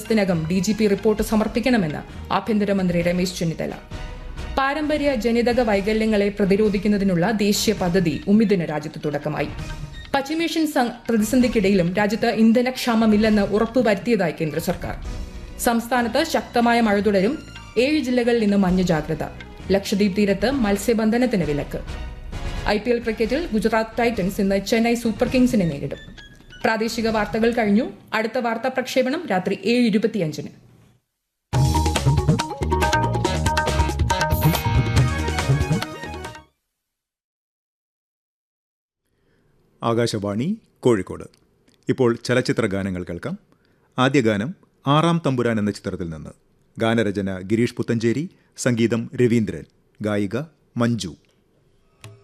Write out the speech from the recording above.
ദിവസത്തിനകം D G P report സമർപ്പിക്കണമെന്ന് ആഭ്യന്തരമന്ത്രി രമേശ് ചെന്നിത്തല പാരമ്പര്യ ജനിതക വൈകല്യങ്ങളെ പ്രതിരോധിക്കുന്നതിനുള്ള ദേശീയ പദ്ധതി ഉമ്മിദിന് രാജ്യത്ത് തുടക്കമായി പശ്ചിമേഷ്യൻ സം- പ്രതിസന്ധിക്കിടയിലും രാജ്യത്ത് ഇന്ധനക്ഷാമമില്ലെന്ന് ഉറപ്പുവരുത്തിയതായി കേന്ദ്ര സർക്കാർ സംസ്ഥാനത്ത് ശക്തമായ മഴ തുടരും ഏഴ് ജില്ലകളിൽ ഇന്ന് മഞ്ഞ ജാഗ്രത ലക്ഷദ്വീപ് തീരത്ത് മത്സ്യബന്ധനത്തിന് വിലക്ക് ഐ പി എൽ ക്രിക്കറ്റിൽ ഗുജറാത്ത് ടൈറ്റൻസ് ഇന്ന് ചെന്നൈ സൂപ്പർ കിങ്സിനെ നേരിടും പ്രാദേശിക വാർത്തകൾ കഴിഞ്ഞു അടുത്ത വാർത്താ പ്രക്ഷേപണം രാത്രി ഏഴ് ഇരുപത്തിയഞ്ചിന് ആകാശവാണി കോഴിക്കോട് ഇപ്പോൾ ചലച്ചിത്ര ഗാനങ്ങൾ കേൾക്കാം ആദ്യ ഗാനം ആറാം തമ്പുരാൻ എന്ന ചിത്രത്തിൽ നിന്ന് ഗാനരചന ഗിരീഷ് പുത്തഞ്ചേരി സംഗീതം രവീന്ദ്രൻ ഗായിക മഞ്ജു